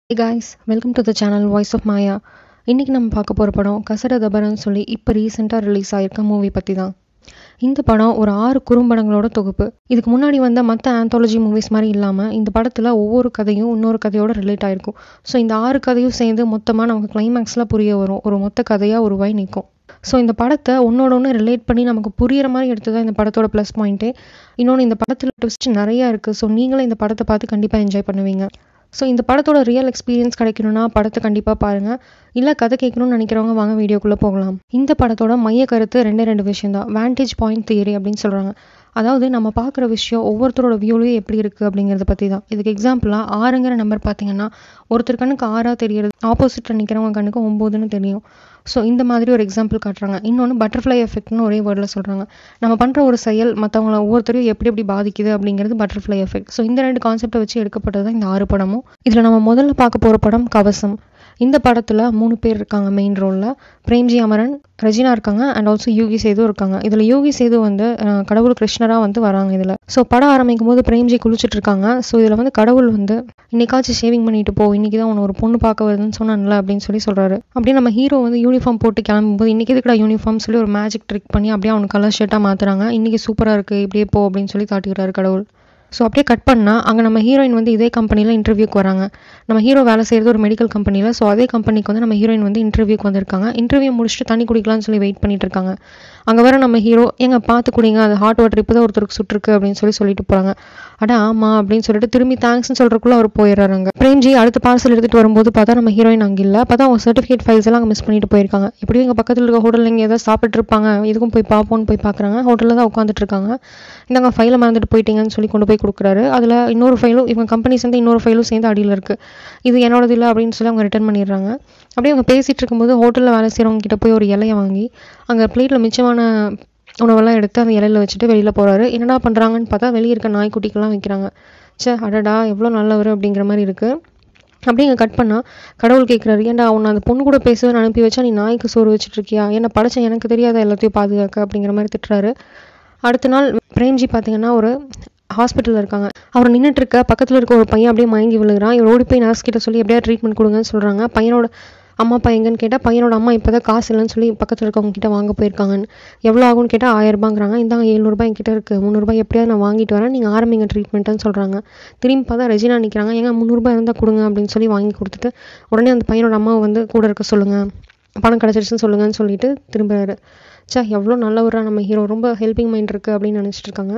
hey guys welcome to the channel voice of Maya இன்றைக்கி நம்ம பார்க்க போகிற படம் கசட தபரன்னு சொல்லி இப்போ ரீசெண்டாக ரிலீஸ் ஆகிருக்க மூவி பற்றி தான் இந்த படம் ஒரு ஆறு குறும்படங்களோட தொகுப்பு இதுக்கு முன்னாடி வந்த மற்ற ஆந்தாலஜி மூவிஸ் மாதிரி இல்லாமல் இந்த படத்தில் ஒவ்வொரு கதையும் இன்னொரு கதையோட ரிலேட் ஆகிருக்கும் ஸோ இந்த ஆறு கதையும் சேர்ந்து மொத்தமாக நமக்கு கிளைமேக்ஸில் புரிய வரும் ஒரு மொத்த கதையாக உருவாய் நிற்கும் ஸோ இந்த படத்தை ஒன்னோட ஒன்று ரிலேட் பண்ணி நமக்கு புரியிற மாதிரி எடுத்து தான் இந்த படத்தோட ப்ளஸ் பாயிண்ட்டு இன்னொன்று இந்த படத்தில் ட்விஸ்ட் நிறையா இருக்குது ஸோ நீங்களும் இந்த படத்தை பார்த்து கண்டிப்பாக என்ஜாய் பண்ணுவீங்க ஸோ இந்த படத்தோட ரியல் எக்ஸ்பீரியன்ஸ் கிடைக்கணும்னா படத்தை கண்டிப்பாக பாருங்கள் இல்லை கதை கேட்கணும்னு நினைக்கிறவங்க வாங்க வீடியோக்குள்ளே போகலாம் இந்த படத்தோட மைய கருத்து ரெண்டே ரெண்டு விஷயம் தான் வேண்டேஜ் பாயிண்ட் தியரி அப்படின்னு சொல்கிறாங்க அதாவது நம்ம பார்க்குற விஷயம் ஒவ்வொருத்தரோட வியூலையும் எப்படி இருக்குது அப்படிங்கிறத பற்றி தான் இதுக்கு எக்ஸாம்பிளாக ஆறுங்கிற நம்பர் பார்த்தீங்கன்னா ஒருத்தர் கண்ணுக்கு ஆறாக தெரியறது ஆப்போசிட்டில் நிற்கிறவங்க கண்ணுக்கு ஒம்போதுன்னு தெரியும் ஸோ இந்த மாதிரி ஒரு எக்ஸாம்பிள் காட்டுறாங்க இன்னொன்று பட்டர்ஃப்ளை எஃபெக்ட்னு ஒரே வேர்டில் சொல்கிறாங்க நம்ம பண்ணுற ஒரு செயல் மற்றவங்கள ஒவ்வொருத்தரையும் எப்படி எப்படி பாதிக்குது அப்படிங்கிறது பட்டர்ஃப்ளை எஃபெக்ட் ஸோ இந்த ரெண்டு கான்செப்டை வச்சு எடுக்கப்பட்டது தான் இந்த ஆறு படமும் இதில் நம்ம முதல்ல பார்க்க போகிற படம் கவசம் இந்த படத்தில் மூணு பேர் இருக்காங்க மெயின் ரோலில் பிரேம்ஜி அமரன் ரெஜினா இருக்காங்க அண்ட் ஆல்சோ யூகி சேது இருக்காங்க இதில் யூகி சேது வந்து அஹ், கடவுள் கிருஷ்ணராக வந்து வராங்க இதில் ஸோ படம் ஆரம்பிக்கும் போது பிரேம்ஜி குளிச்சுட்டு இருக்காங்க ஸோ இதில் வந்து கடவுள் வந்து இன்னைக்காச்சும் ஷேவிங் பண்ணிட்டு போ இன்னைக்கு தான் உன்னை ஒரு பொண்ணு பார்க்க வருதுன்னு சொன்னான்ல அப்படின்னு சொல்லி சொல்கிறாரு அப்படியே நம்ம ஹீரோ வந்து யூனிஃபார்ம் போட்டு கிளம்பும்போது இன்னைக்கு எதுக்குடா யூனிஃபார்ம் சொல்லி ஒரு மேஜிக் ட்ரிக் பண்ணி அப்படியே அவனுக்கு கலர் ஷர்ட்டாக மாற்றுறாங்க இன்னைக்கு சூப்பராக இருக்குது இப்படியே போ அப்படின்னு சொல்லி காட்டிக்கிறாரு கடவுள் ஸோ அப்படியே கட் பண்ணால் அங்கே நம்ம ஹீரோயின் வந்து இதே கம்பெனியில் இன்டர்வியூக்கு வராங்க நம்ம ஹீரோ வேலை செய்கிறது ஒரு மெடிக்கல் கம்பெனியில் ஸோ அதே கம்பெனிக்கு வந்து நம்ம ஹீரோயின் வந்து இன்டர்வியூக்கு வந்திருக்காங்க இன்டர்வியூ முடிச்சுட்டு தண்ணி குடிக்கலாம்னு சொல்லி வெயிட் பண்ணிட்டு இருக்காங்க அங்கே வர நம்ம ஹீரோ எங்க பார்த்து குடிங்க அது ஹாட் வாட்டர் இப்போ தான் ஒருத்தருக்கு சுட்டிருக்கு அப்படின்னு சொல்லி சொல்லிட்டு போகிறாங்க அட ஆமாம் அப்படின்னு சொல்லிட்டு திரும்பி தேங்க்ஸ்னு சொல்கிறக்குள்ள அவர் போயிடுறாரு அங்கே பிரேம்ஜி அடுத்த பார்சல் எடுத்துகிட்டு வரும்போது பார்த்தா நம்ம ஹீரோயின் அங்கே இல்லை பார்த்தா அவங்க சர்டிஃபிகேட் ஃபைல்ஸ் எல்லாம் அங்கே மிஸ் பண்ணிட்டு போயிருக்காங்க எப்படியும் எங்கள் பக்கத்தில் இருக்க ஹோட்டலில் இங்கே ஏதாவது சாப்பிட்டு இருப்பாங்க இதுக்கும் போய் பார்ப்போம்னு போய் பார்க்குறாங்க ஹோட்டலில் தான் உட்காந்துட்டு இருக்காங்க இந்தாங்க ஃபைலை மறந்துட்டு போயிட்டீங்கன்னு சொல்லி கொண்டு போய் கொடுக்குறாரு அதில் இன்னொரு ஃபைலும் இவங்க கம்பெனி சேர்ந்து இன்னொரு ஃபைலும் சேர்ந்து அடியில் இருக்குது இது என்னோடது இல்லை அப்படின்னு சொல்லி அவங்க ரிட்டர்ன் பண்ணிடுறாங்க அப்படியே அவங்க பேசிகிட்டு இருக்கும்போது ஹோட்டலில் வேலை செய்கிறவங்க கிட்ட போய் ஒரு இலையை வாங்கி அங்கே பிளேட்டில் மிச்சமான உணவெல்லாம் எடுத்து அந்த இலையில வச்சுட்டு வெளியில் போகிறாரு என்னடா பண்ணுறாங்கன்னு பார்த்தா வெளியே இருக்க நாய்க்குட்டிக்கெல்லாம் வைக்கிறாங்க ச்சே அடடா எவ்வளோ நல்லவர் அப்படிங்கிற மாதிரி இருக்குது அப்படியே இங்கே கட் பண்ணால் கடவுள் கேட்குறாரு ஏன்டா உன்னை அந்த பொண்ணு கூட பேசுவேன்னு அனுப்பி வச்சா நீ நாய்க்கு சோறு வச்சுட்டு இருக்கியா என்ன படைச்ச எனக்கு தெரியாத எல்லாத்தையும் பாதுகாக்க அப்படிங்கிற மாதிரி திட்டுறாரு அடுத்த நாள் பிரேம்ஜி பார்த்தீங்கன்னா ஒரு ஹாஸ்பிட்டலில் இருக்காங்க அவர் நின்றுட்டு இருக்க பக்கத்தில் இருக்க ஒரு பையன் அப்படியே மயங்கி விழுகிறான் இவர் ஓடி போய் நர்ஸ் கிட்ட சொல்லி எப்படியா ட்ரீட்மெண்ட் கொடுங்கன்னு சொல்கிறாங்க பையனோட அம்மா அப்பா எங்கன்னு கேட்டால் பையனோட அம்மா இப்போ தான் காசு இல்லைன்னு சொல்லி பக்கத்தில் இருக்கவங்க கிட்ட வாங்க போயிருக்காங்கன்னு எவ்வளோ ஆகும்னு கேட்டால் ஆயிரரூபாங்கிறாங்க இந்தாங்க எழுநூறுபா என்கிட்ட இருக்குது முந்நூறுபா எப்படியாவது நான் வாங்கிட்டு வரேன் நீங்கள் ஆரம்பிங்க ட்ரீட்மெண்ட்டுன்னு சொல்கிறாங்க திரும்பி பார்த்தா ரெஜினா நிற்கிறாங்க ஏங்க முந்நூறுபா இருந்தால் கொடுங்க அப்படின்னு சொல்லி வாங்கி கொடுத்துட்டு உடனே அந்த பையனோட அம்மாவை வந்து கூட இருக்க சொல்லுங்கள் பணம் கிடச்சிருச்சுன்னு சொல்லுங்கன்னு சொல்லிட்டு திரும்புறாரு ச்சே எவ்வளோ நல்லவரா நம்ம ஹீரோ ரொம்ப ஹெல்பிங் மைண்ட் இருக்குது அப்படின்னு நினச்சிட்டு இருக்காங்க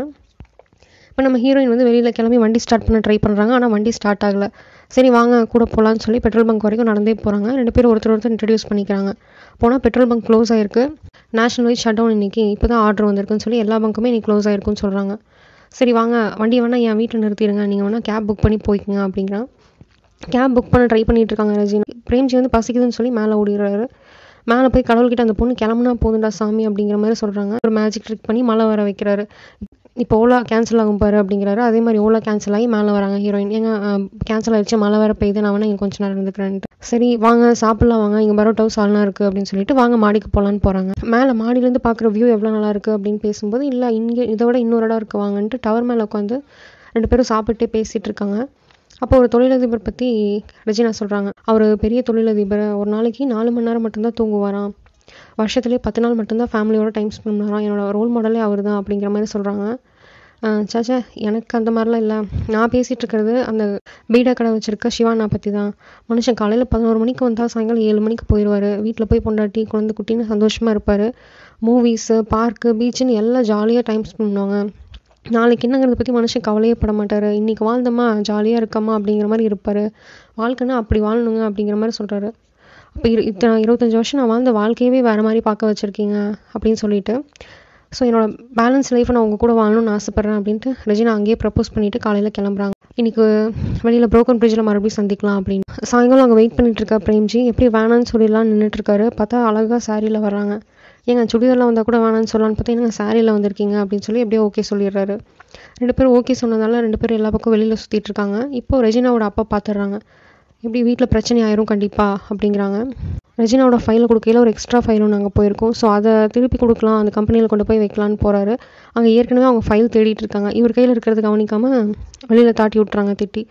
இப்போ நம்ம ஹீரோயின் வந்து வெளியில் கிளம்பி வண்டி ஸ்டார்ட் பண்ண ட்ரை பண்ணுறாங்க ஆனால் வண்டி ஸ்டார்ட் ஆகலை சரி வாங்க கூட போகலான்னு சொல்லி பெட்ரோல் பங்க் வரைக்கும் நடந்தே போகிறாங்க ரெண்டு பேரும் ஒருத்தர் ஒருத்தர் இன்ட்ரடியூஸ் பண்ணிக்கிறாங்க போனால் பெட்ரோல் பங்க் க்ளோஸ் ஆயிருக்கு நேஷனல் வைட் ஷட் டவுன் இன்றைக்கி இப்போ தான் ஆர்டர் வந்திருக்குன்னு சொல்லி எல்லா பங்குமே இன்னைக்கு க்ளோஸ் ஆயிருக்குன்னு சொல்கிறாங்க சரி வாங்க வண்டி வேணால் என் வீட்டில் நிறுத்திடுங்க நீங்கள் வேணால் கேப் புக் பண்ணி போய்க்குங்க அப்படிங்கிறான் கேப் புக் பண்ண ட்ரை பண்ணிட்டு இருக்காங்க ரஜினி பிரேம்ஜி வந்து பசிக்குதுன்னு சொல்லி மேலே ஓடிடுறாரு மேலே போய் கடவுள்கிட்ட அந்த பொண்ணு கிளம்புனா போதுண்டா சாமி அப்படிங்கிற மாதிரி சொல்கிறாங்க ஒரு மேஜிக் ட்ரிக் பண்ணி மழை வர வைக்கிறாரு இப்போ ஓலா கேன்சல் ஆகும் பாரு அப்படிங்கிறாரு அதே மாதிரி ஓலா கேன்சல் ஆகி மேலே வராங்க ஹீரோயின் ஏங்க கேன்சல் ஆயிடுச்சு மழை வர பெய்யுது நான் வேணா இங்கே கொஞ்ச நேரம் இருந்துக்கிறேன்ட்டு சரி வாங்க சாப்பிட்லாம் வாங்க இங்கே பரோட்டா சால்னா இருக்குது அப்படின்னு சொல்லிட்டு வாங்க மாடிக்கு போகலான்னு போகிறாங்க மேலே மாடியிலேருந்து பார்க்குற வியூ எவ்வளோ நல்லா இருக்குது அப்படின்னு பேசும்போது இல்லை இங்கே இதை விட இன்னொரு இடம் இருக்குது வாங்கன்ட்டு டவர் மேலே உட்காந்து ரெண்டு பேரும் சாப்பிட்டே பேசிகிட்டு இருக்காங்க அப்போ ஒரு தொழிலதிபர் பற்றி ரெஜினா சொல்கிறாங்க அவர் பெரிய தொழிலதிபர் ஒரு நாளைக்கு நாலு மணி நேரம் மட்டும்தான் தூங்குவாராம் வருஷத்துலேயே பத்து நாள் மட்டும்தான் ஃபேமிலியோட டைம் ஸ்பெண்ட் பண்ணுறான் என்னோட ரோல் மாடலே அவர் தான் அப்படிங்கிற மாதிரி சொல்கிறாங்க சாச்சா எனக்கு அந்த மாதிரிலாம் இல்லை நான் பேசிகிட்டு இருக்கிறது அந்த பீடா கடை வச்சுருக்க சிவானா பற்றி தான் மனுஷன் காலையில் பதினோரு மணிக்கு வந்தால் சாயங்காலம் ஏழு மணிக்கு போயிடுவார் வீட்டில் போய் பொண்டாட்டி குழந்தை குட்டின்னு சந்தோஷமாக இருப்பார் மூவிஸு பார்க்கு பீச்சுன்னு எல்லாம் ஜாலியாக டைம் ஸ்பெண்ட் பண்ணுவாங்க நாளைக்கு என்னங்கிறத பற்றி மனுஷன் கவலையே பட மாட்டார் இன்றைக்கி வாழ்ந்தோமா ஜாலியாக இருக்கமா அப்படிங்கிற மாதிரி இருப்பார் வாழ்க்கைன்னா அப்படி வாழணுங்க அப்படிங்கிற மாதிரி சொல்கிறாரு அப்போ இரு இத்தனை இருபத்தஞ்சி வருஷம் நான் வாழ்ந்த வாழ்க்கையவே வேறு மாதிரி பார்க்க வச்சுருக்கீங்க அப்படின்னு சொல்லிட்டு ஸோ என்னோட பேலன்ஸ் லைஃப்பை நான் உங்கள் கூட வாழணும்னு ஆசைப்பட்றேன் அப்படின்ட்டு ரெஜினா அங்கேயே ப்ரப்போஸ் பண்ணிவிட்டு காலையில் கிளம்புறாங்க இன்றைக்கி வெளியில் ப்ரோக்கன் பிரிட்ஜில் மறுபடியும் சந்திக்கலாம் அப்படின்னு சாயங்காலம் அங்கே வெயிட் பண்ணிட்டு இருக்கா பிரேம்ஜி எப்படி வேணான்னு சொல்லிடலாம் நின்றுட்டுருக்காரு பார்த்தா அழகாக சாரியில் வர்றாங்க ஏங்க சுடிதாரில் வந்தால் கூட வேணான்னு சொல்லலான்னு பார்த்தா என்னங்க சாரியில் வந்திருக்கீங்க அப்படின்னு சொல்லி அப்படியே ஓகே சொல்லிடுறாரு ரெண்டு பேரும் ஓகே சொன்னதால ரெண்டு பேரும் எல்லா பக்கம் வெளியில் சுற்றிட்டு இருக்காங்க இப்போ ரெஜினாவோட அப்பா பார்த்துடுறாங்க எப்படி வீட்டில் பிரச்சனை ஆயிரும் கண்டிப்பாக அப்படிங்கிறாங்க ரெஜினாவோட ஃபைலை கொடுக்கையில ஒரு எக்ஸ்ட்ரா ஃபைலும் நாங்கள் போயிருக்கோம் ஸோ அதை திருப்பி கொடுக்கலாம் அந்த கம்பெனியில் கொண்டு போய் வைக்கலான்னு போகிறாரு அங்கே ஏற்கனவே அவங்க ஃபைல் தேடிட்டு இருக்காங்க இவர் கையில் இருக்கிறது கவனிக்காமல் வெளியில் தாட்டி விட்றாங்க திட்டி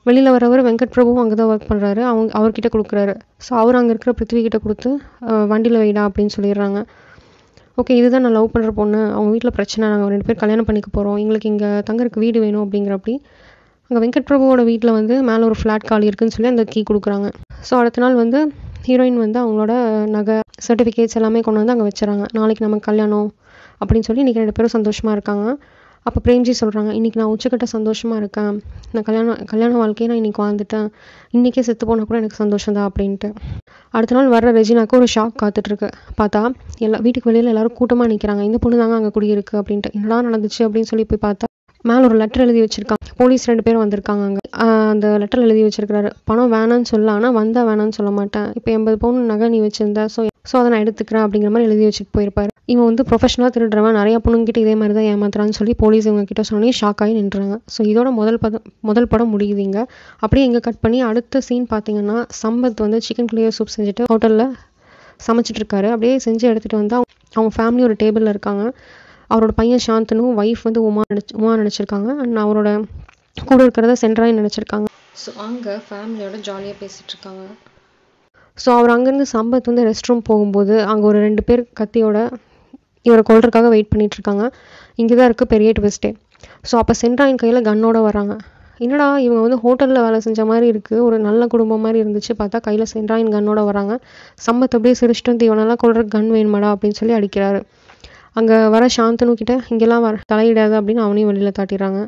வெளியில் வரவர் வெங்கட் பிரபுவும் அங்கே தான் ஒர்க் பண்ணுறாரு அவங்க அவர்கிட்ட கொடுக்குறாரு ஸோ அவர் அங்கே இருக்கிற பிருத்திவி கிட்ட கொடுத்து வண்டியில் வைடா அப்படின்னு சொல்லிடுறாங்க ஓகே இதுதான் நான் லவ் பண்ணுற பொண்ணு அவங்க வீட்டில் பிரச்சனை நாங்கள் ரெண்டு பேர் கல்யாணம் பண்ணிக்க போகிறோம் எங்களுக்கு இங்கே தங்கறதுக்கு வீடு வேணும் அப்படிங்கிறப்படி அங்கே வெங்கட் பிரபுவோட வீட்டில் வந்து மேலே ஒரு ஃப்ளாட் காலி இருக்குன்னு சொல்லி அந்த கீ கொடுக்குறாங்க ஸோ அடுத்த நாள் வந்து ஹீரோயின் வந்து அவங்களோட நகை சர்டிஃபிகேட்ஸ் எல்லாமே கொண்டு வந்து அங்கே வச்சுறாங்க நாளைக்கு நமக்கு கல்யாணம் அப்படின்னு சொல்லி இன்றைக்கி ரெண்டு பேரும் சந்தோஷமாக இருக்காங்க அப்போ பிரேம்ஜி சொல்கிறாங்க இன்றைக்கி நான் உச்சக்கட்ட சந்தோஷமாக இருக்கேன் நான் கல்யாணம் கல்யாண வாழ்க்கையை நான் இன்றைக்கி வாழ்ந்துட்டேன் இன்றைக்கே செத்து போனால் கூட எனக்கு சந்தோஷம் தான் அப்படின்ட்டு அடுத்த நாள் வர்ற ரெஜினாக்கு ஒரு ஷாக் காத்துட்ருக்கு பார்த்தா எல்லா வீட்டுக்கு வெளியில் எல்லாரும் கூட்டமாக நிற்கிறாங்க இந்த பொண்ணு தாங்க அங்கே குடியிருக்கு அப்படின்ட்டு என்னடா நடந்துச்சு அப்படின்னு சொல்லி போய் பார்த்தா மேலே ஒரு லெட்டர் எழுதி வச்சிருக்காங்க போலீஸ் ரெண்டு பேரும் வந்திருக்காங்க அங்கே அந்த லெட்டர் எழுதி வச்சிருக்காரு பணம் வேணான்னு சொல்ல ஆனால் வந்தால் வேணான்னு சொல்ல மாட்டேன் இப்போ எண்பது பவுன் நகை நீ வச்சிருந்த ஸோ ஸோ அதை நான் எடுத்துக்கிறேன் அப்படிங்கிற மாதிரி எழுதி வச்சுட்டு போயிருப்பாரு இவன் வந்து ப்ரொஃபஷனலாக திருடுறவன் நிறைய பொண்ணுங்கிட்ட இதே மாதிரி தான் ஏமாத்துறான்னு சொல்லி போலீஸ் இவங்க கிட்ட சொன்னே ஷாக் ஆகி நின்றுறாங்க ஸோ இதோட முதல் பதம் முதல் படம் முடியுது இங்கே அப்படியே இங்கே கட் பண்ணி அடுத்த சீன் பார்த்தீங்கன்னா சம்பத் வந்து சிக்கன் கிளியர் சூப் செஞ்சுட்டு ஹோட்டலில் சமைச்சிட்டு இருக்காரு அப்படியே செஞ்சு எடுத்துகிட்டு வந்து அவங்க அவங்க ஃபேமிலி ஒரு டேபிளில் இருக்காங்க அவரோட பையன் சாந்தனும் ஒய்ஃப் வந்து உமா நினச்சி உமா நினச்சிருக்காங்க அண்ட் அவரோட கூட இருக்கிறத சென்ட்ராய் நினச்சிருக்காங்க ஸோ அங்கே ஃபேமிலியோட ஜாலியாக பேசிகிட்டு இருக்காங்க ஸோ அவர் அங்கேருந்து சம்பத் வந்து ரெஸ்ட் ரூம் போகும்போது அங்கே ஒரு ரெண்டு பேர் கத்தியோட இவரை கொல்றதுக்காக வெயிட் பண்ணிட்டு இருக்காங்க இங்கே தான் இருக்குது பெரிய ட்விஸ்ட்டே ஸோ அப்போ சென்ட்ராயின் கையில் கன்னோட வராங்க என்னடா இவங்க வந்து ஹோட்டலில் வேலை செஞ்ச மாதிரி இருக்குது ஒரு நல்ல குடும்பம் மாதிரி இருந்துச்சு பார்த்தா கையில் சென்ட்ராயின் கன்னோட வராங்க சம்பத் அப்படியே சிரிச்சிட்டு வந்து இவனெல்லாம் கொள்றதுக்கு கன் வேணுமாடா அப்படின்னு சொல்லி அடிக்கிறாரு அங்கே வர சாந்தனு கிட்ட இங்கெல்லாம் வர தலையிடாத அப்படின்னு அவனையும் வெளியில் தாட்டிடுறாங்க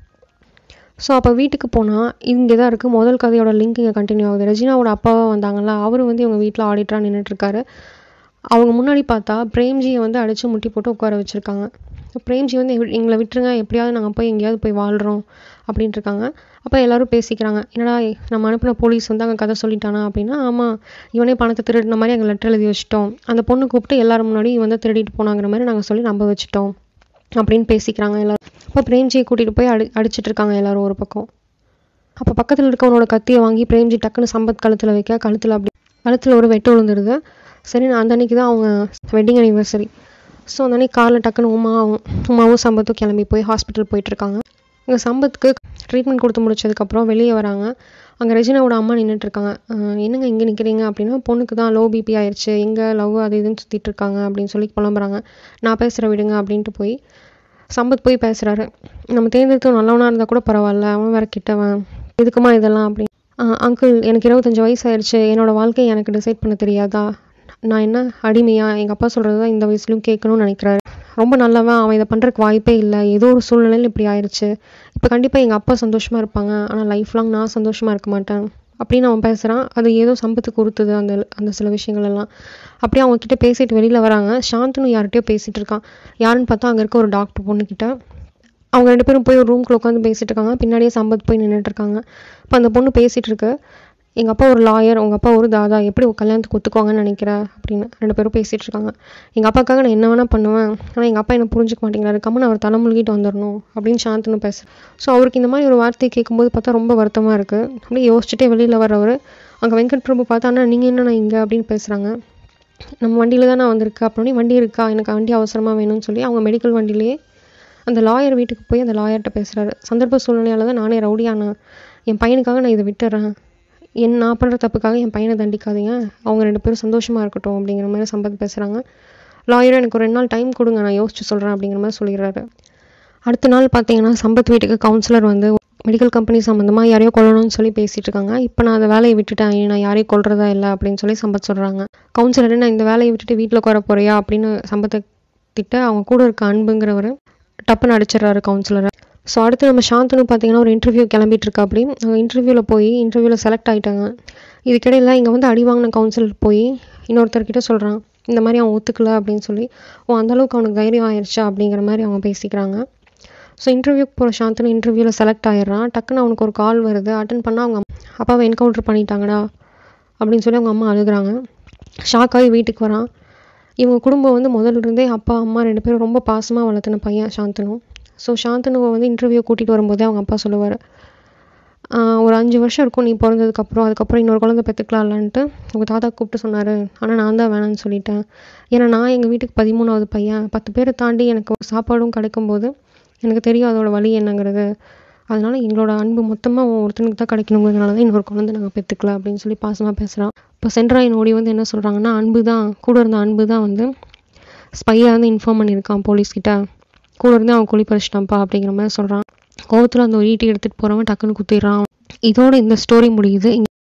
ஸோ அப்போ வீட்டுக்கு போனால் இங்கே தான் இருக்குது முதல் கதையோட லிங்க் இங்கே கண்டினியூ ஆகுது ரெஜினாவோட அப்பாவாக வந்தாங்கல்ல அவர் வந்து இவங்க வீட்டில் ஆடிட்டராக நின்றுட்டுருக்காரு அவங்க முன்னாடி பார்த்தா பிரேம்ஜியை வந்து அடித்து முட்டி போட்டு உட்கார வச்சுருக்காங்க பிரேம்ஜி வந்து எங்க- எங்களை விட்டுருங்க எப்படியாவது நாங்கள் போய் எங்கேயாவது போய் வாழ்கிறோம் அப்படின்ட்டு இருக்காங்க அப்போ எல்லாரும் பேசிக்கிறாங்க என்னடா நம்ம அனுப்பின போலீஸ் வந்து அங்கே கதை சொல்லிட்டானா அப்படின்னா ஆமாம் இவனே பணத்தை திருடின மாதிரி எங்கள் லெட்டர் எழுதி வச்சிட்டோம் அந்த பொண்ணு கூப்பிட்டு எல்லாரும் முன்னாடி இவன் வந்து திருடிட்டு போனாங்கிற மாதிரி நாங்கள் சொல்லி நம்ப வச்சிட்டோம் அப்படின்னு பேசிக்கிறாங்க எல்லாரும் அப்போ பிரேம்ஜியை கூட்டிகிட்டு போய் அடி அடிச்சிட்டு இருக்காங்க எல்லாரும் ஒரு பக்கம் அப்போ பக்கத்தில் இருக்கவனோட கத்தியை வாங்கி பிரேம்ஜி டக்குன்னு சம்பத் கழுத்தில் வைக்க கழுத்தில் அப்படி கழுத்தில் ஒரு வெட்டு விழுந்துருது சரி நான் அந்த அன்னைக்கு தான் அவங்க வெட்டிங் அனிவர்சரி ஸோ அந்த அன்னைக்கு காரில் டக்குன்னு உமாவும் உமாவும் சம்பத்தும் கிளம்பி போய் ஹாஸ்பிட்டல் போயிட்டுருக்காங்க இங்கே சம்பத்துக்கு ட்ரீட்மெண்ட் கொடுத்து முடிச்சதுக்கப்புறம் வெளியே வராங்க அங்கே ரெஜினாவோட அம்மா நின்றுட்டு இருக்காங்க அஹ் என்னங்க இங்கே நிற்கிறீங்க அப்படின்னா பொண்ணுக்கு தான் லோ பிபி ஆயிடுச்சு எங்கே லவ் அது இதுன்னு சுற்றிட்டு இருக்காங்க அப்படின்னு சொல்லி புலம்புறாங்க நான் பேசுகிற விடுங்க அப்படின்ட்டு போய் சம்பத் போய் பேசுகிறாரு நம்ம தேர்ந்தெடுத்து நல்லவனாக இருந்தால் கூட பரவாயில்ல அவன் வேற கிட்டவன் இதுக்குமா இதெல்லாம் அப்படி அங்கிள் எனக்கு இருபத்தஞ்சி வயசு ஆயிடுச்சு என்னோட வாழ்க்கையை எனக்கு டிசைட் பண்ண தெரியாதா நான் என்ன அடிமையா எங்கள் அப்பா சொல்கிறது தான் இந்த வயசுலையும் கேட்கணும்னு நினைக்கிறாரு ரொம்ப நல்லவன் அவன் இதை பண்ணுறதுக்கு வாய்ப்பே இல்லை ஏதோ ஒரு சூழ்நிலையில் இப்படி ஆயிடுச்சு இப்போ கண்டிப்பாக எங்கள் அப்பா சந்தோஷமாக இருப்பாங்க ஆனால் லைஃப் லாங் நான் சந்தோஷமாக இருக்க மாட்டேன் அப்படின்னு அவன் பேசுகிறான் அது ஏதோ சம்பத்துக்கு உறுத்துது அந்த அந்த சில விஷயங்கள் எல்லாம் அப்படியே அவங்க கிட்ட பேசிட்டு வெளியில் வராங்க சாந்தனு யார்கிட்டயோ பேசிட்டு இருக்கான் யாருன்னு பார்த்தா அங்கே இருக்க ஒரு டாக்டர் பொண்ணுக்கிட்ட அவங்க ரெண்டு பேரும் போய் ஒரு ரூம்குள்ள உட்காந்து பேசிட்டு இருக்காங்க பின்னாடியே சம்பத் போய் நின்றுட்டு இருக்காங்க இப்போ அந்த பொண்ணு பேசிட்டு இருக்கு எங்கள் அப்பா ஒரு லாயர் உங்கள் அப்பா ஒரு தாதா எப்படி உன் கல்யாணத்துக்கு ஒத்துக்குவாங்கன்னு நினைக்கிற அப்படின்னு ரெண்டு பேரும் பேசிட்டு இருக்காங்க எங்கள் அப்பாக்காக நான் என்ன வேணால் பண்ணுவேன் ஆனால் எங்கள் அப்பா என்ன புரிஞ்சுக்க மாட்டேங்கிறாரு கம்மன் அவர் தலை முழுகிட்டு வந்துடணும் அப்படின்னு சாந்தனு பேச ஸோ அவருக்கு இந்த மாதிரி ஒரு வார்த்தையை கேட்கும்போது பார்த்தா ரொம்ப வருத்தமாக இருக்குது அப்படியே யோசிச்சுட்டே வெளியில் வரவர் அங்கே வெங்கட் பிரபு பார்த்தா அண்ணா நீங்கள் என்னண்ணா இங்கே அப்படின்னு பேசுகிறாங்க நம்ம வண்டியில் தான் நான் வந்திருக்கு அப்படின்னு வண்டி இருக்கா எனக்கு வண்டி அவசரமாக வேணும்னு சொல்லி அவங்க மெடிக்கல் வண்டியிலேயே அந்த லாயர் வீட்டுக்கு போய் அந்த லாயர்கிட்ட பேசுகிறாரு சந்தர்ப்ப சூழ்நிலையால தான் நானே ரவுடியானா என் பையனுக்காக நான் இதை விட்டுறேன் என் நான் பண்ணுற தப்புக்காக என் பையனை தண்டிக்காதீங்க அவங்க ரெண்டு பேரும் சந்தோஷமாக இருக்கட்டும் அப்படிங்கிற மாதிரி சம்பத் பேசுகிறாங்க லாயரும் எனக்கு ஒரு ரெண்டு நாள் டைம் கொடுங்க நான் யோசிச்சு சொல்கிறேன் அப்படிங்கிற மாதிரி சொல்லிடுறாரு அடுத்த நாள் பார்த்தீங்கன்னா சம்பத் வீட்டுக்கு கவுன்சிலர் வந்து மெடிக்கல் கம்பெனி சம்மந்தமாக யாரையோ கொல்லணும்னு சொல்லி பேசிட்டு இருக்காங்க இப்போ நான் அந்த வேலையை விட்டுட்டேன் இனி நான் யாரையும் கொல்றதா இல்லை அப்படின்னு சொல்லி சம்பத் சொல்கிறாங்க கவுன்சிலர் நான் இந்த வேலையை விட்டுட்டு வீட்டில் உட்கார போறியா அப்படின்னு சம்பத்தை திட்ட அவங்க கூட இருக்க அன்புங்கிறவர் டப்புன்னு அடிச்சிடுறாரு கவுன்சிலரை ஸோ அடுத்து நம்ம சாந்தனு பார்த்தீங்கன்னா ஒரு இன்டர்வியூ கிளம்பிட்டு இருக்கா அப்படி இன்டர்வியூவில் போய் இன்டர்வியூவில் செலக்ட் ஆகிட்டாங்க இதுக்கிடையில் இங்கே வந்து அடி வாங்கின கவுன்சிலர் போய் இன்னொருத்தர்கிட்ட சொல்கிறான் இந்த மாதிரி அவன் ஒத்துக்கல அப்படின்னு சொல்லி ஓ அந்தளவுக்கு அவனுக்கு தைரியம் ஆயிடுச்சா அப்படிங்கிற மாதிரி அவங்க பேசிக்கிறாங்க ஸோ இன்டர்வியூக்கு போகிற சாந்தனு இன்டர்வியூவில் செலக்ட் ஆயிடுறான் டக்குன்னு அவனுக்கு ஒரு கால் வருது அட்டன் பண்ணால் அவங்க அப்பாவை என்கவுண்டர் பண்ணிட்டாங்கடா அப்படின்னு சொல்லி அவங்க அம்மா அழுகுறாங்க ஷாக் ஆகி வீட்டுக்கு வரான் இவங்க குடும்பம் வந்து முதல்ல இருந்தே அப்பா அம்மா ரெண்டு பேரும் ரொம்ப பாசமாக வளர்த்துன பையன் சாந்தனு ஸோ சாந்தனுவை வந்து இன்டர்வியூ கூட்டிகிட்டு வரும்போதே அவங்க அப்பா சொல்லுவார் ஒரு அஞ்சு வருஷம் இருக்கும் நீ பிறந்ததுக்கப்புறம் அதுக்கப்புறம் இன்னொரு குழந்தை பெற்றுக்கலாம்லான்ட்டு உங்கள் தாத்தா கூப்பிட்டு சொன்னார் ஆனால் நான் தான் வேணாம்னு சொல்லிட்டேன் ஏன்னா நான் எங்கள் வீட்டுக்கு பதிமூணாவது பையன் பத்து பேரை தாண்டி எனக்கு சாப்பாடும் கிடைக்கும்போது எனக்கு தெரியும் அதோட வழி என்னங்கிறது அதனால எங்களோட அன்பு மொத்தமாக ஒருத்தனுக்கு தான் கிடைக்கணுங்கிறதுனால தான் இன்னொரு குழந்தை நாங்கள் பெற்றுக்கல அப்படின்னு சொல்லி பாசமாக பேசுகிறான் இப்போ சென்ட்ராயின் ஓடி வந்து என்ன சொல்கிறாங்கன்னா அன்பு தான் கூட இருந்த அன்பு தான் வந்து ஸ்பையாக வந்து இன்ஃபார்ம் பண்ணியிருக்கான் போலீஸ்கிட்ட கூட இருந்து அவன் குழி பறிச்சிட்டான்ப்பா அப்படிங்கிற மாதிரி சொல்கிறான் கோவத்தில் அந்த ஒரு ஈட்டி எடுத்துகிட்டு போகிறவன் டக்குன்னு குத்திடுறான் இதோட இந்த ஸ்டோரி முடியுது